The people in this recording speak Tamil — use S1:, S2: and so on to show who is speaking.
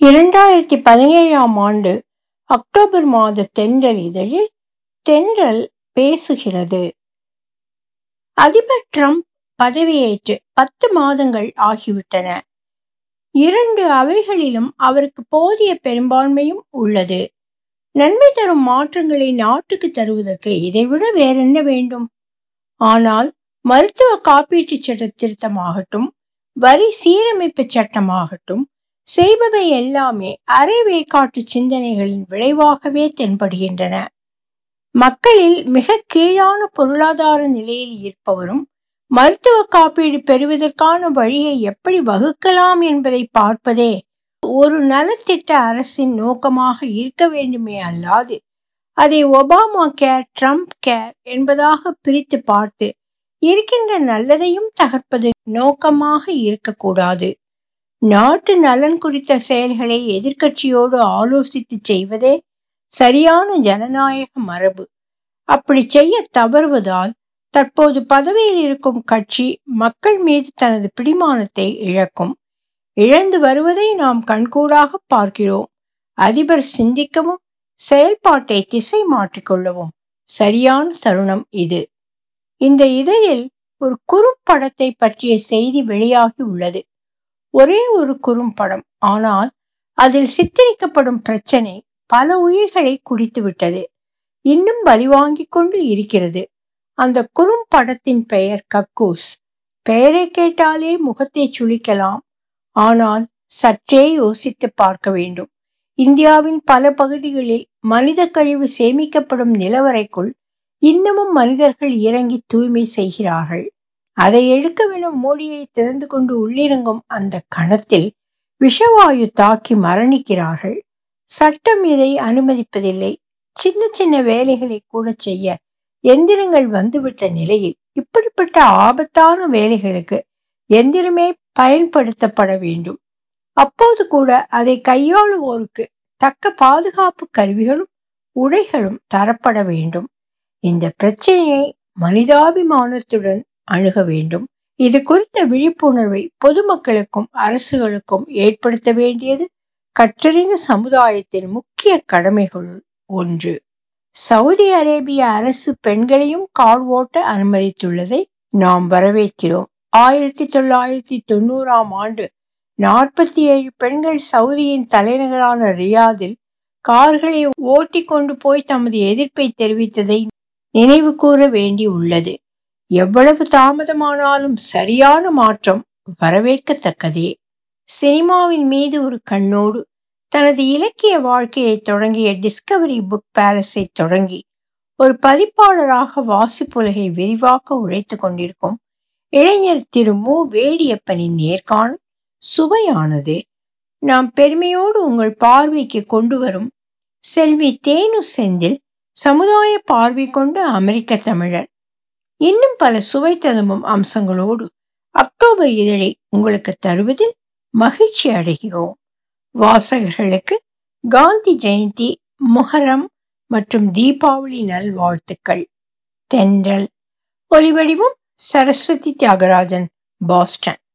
S1: இரண்டாயிரத்தி பதினேழாம் ஆண்டு அக்டோபர் மாத தென்றல் இதழில் தென்றல் பேசுகிறது அதிபர் டிரம்ப் பதவியேற்று பத்து மாதங்கள் ஆகிவிட்டன இரண்டு அவைகளிலும் அவருக்கு போதிய பெரும்பான்மையும் உள்ளது நன்மை தரும் மாற்றங்களை நாட்டுக்கு தருவதற்கு இதைவிட வேறென்ன வேண்டும் ஆனால் மருத்துவ காப்பீட்டு சட்ட திருத்தமாகட்டும் வரி சீரமைப்பு சட்டமாகட்டும் செய்பவை எல்லாமே அரைவேக்காட்டு சிந்தனைகளின் விளைவாகவே தென்படுகின்றன மக்களில் மிக கீழான பொருளாதார நிலையில் இருப்பவரும் மருத்துவ காப்பீடு பெறுவதற்கான வழியை எப்படி வகுக்கலாம் என்பதை பார்ப்பதே ஒரு நலத்திட்ட அரசின் நோக்கமாக இருக்க வேண்டுமே அல்லாது அதை ஒபாமா கேர் ட்ரம்ப் கேர் என்பதாக பிரித்து பார்த்து இருக்கின்ற நல்லதையும் தகர்ப்பது நோக்கமாக இருக்கக்கூடாது நாட்டு நலன் குறித்த செயல்களை எதிர்க்கட்சியோடு ஆலோசித்து செய்வதே சரியான ஜனநாயக மரபு அப்படி செய்ய தவறுவதால் தற்போது பதவியில் இருக்கும் கட்சி மக்கள் மீது தனது பிடிமானத்தை இழக்கும் இழந்து வருவதை நாம் கண்கூடாக பார்க்கிறோம் அதிபர் சிந்திக்கவும் செயல்பாட்டை திசை மாற்றிக்கொள்ளவும் சரியான தருணம் இது இந்த இதழில் ஒரு குறும்படத்தை பற்றிய செய்தி வெளியாகி உள்ளது ஒரே ஒரு குறும்படம் ஆனால் அதில் சித்தரிக்கப்படும் பிரச்சனை பல உயிர்களை குடித்து விட்டது இன்னும் பலிவாங்கிக் கொண்டு இருக்கிறது அந்த குறும்படத்தின் பெயர் கக்கூஸ் பெயரை கேட்டாலே முகத்தை சுளிக்கலாம் ஆனால் சற்றே யோசித்து பார்க்க வேண்டும் இந்தியாவின் பல பகுதிகளில் மனித கழிவு சேமிக்கப்படும் நிலவரைக்குள் இன்னமும் மனிதர்கள் இறங்கி தூய்மை செய்கிறார்கள் அதை எடுக்கவென மூடியை திறந்து கொண்டு உள்ளிறங்கும் அந்த கணத்தில் விஷவாயு தாக்கி மரணிக்கிறார்கள் சட்டம் இதை அனுமதிப்பதில்லை சின்ன சின்ன வேலைகளை கூட செய்ய எந்திரங்கள் வந்துவிட்ட நிலையில் இப்படிப்பட்ட ஆபத்தான வேலைகளுக்கு எந்திரமே பயன்படுத்தப்பட வேண்டும் அப்போது கூட அதை கையாளுவோருக்கு தக்க பாதுகாப்பு கருவிகளும் உடைகளும் தரப்பட வேண்டும் இந்த பிரச்சனையை மனிதாபிமானத்துடன் அணுக வேண்டும் இது குறித்த விழிப்புணர்வை பொதுமக்களுக்கும் அரசுகளுக்கும் ஏற்படுத்த வேண்டியது கற்றறிந்த சமுதாயத்தின் முக்கிய கடமைகளுள் ஒன்று சவுதி அரேபிய அரசு பெண்களையும் கார் ஓட்ட அனுமதித்துள்ளதை நாம் வரவேற்கிறோம் ஆயிரத்தி தொள்ளாயிரத்தி தொண்ணூறாம் ஆண்டு நாற்பத்தி ஏழு பெண்கள் சவுதியின் தலைநகரான ரியாதில் கார்களை ஓட்டி கொண்டு போய் தமது எதிர்ப்பை தெரிவித்ததை நினைவு கூற வேண்டி உள்ளது எவ்வளவு தாமதமானாலும் சரியான மாற்றம் வரவேற்கத்தக்கதே சினிமாவின் மீது ஒரு கண்ணோடு தனது இலக்கிய வாழ்க்கையை தொடங்கிய டிஸ்கவரி புக் பேலஸை தொடங்கி ஒரு பதிப்பாளராக வாசிப்புலகை விரிவாக்க உழைத்து கொண்டிருக்கும் இளைஞர் திரு மு வேடியப்பனின் நேர்காணல் சுவையானது நாம் பெருமையோடு உங்கள் பார்வைக்கு கொண்டு வரும் செல்வி தேனு செந்தில் சமுதாய பார்வை கொண்ட அமெரிக்க தமிழர் இன்னும் பல சுவை ததும்பும் அம்சங்களோடு அக்டோபர் இதழை உங்களுக்கு தருவதில் மகிழ்ச்சி அடைகிறோம் வாசகர்களுக்கு காந்தி ஜெயந்தி முஹரம் மற்றும் தீபாவளி நல்வாழ்த்துக்கள் தென்றல் ஒலிவடிவம் சரஸ்வதி தியாகராஜன் பாஸ்டன்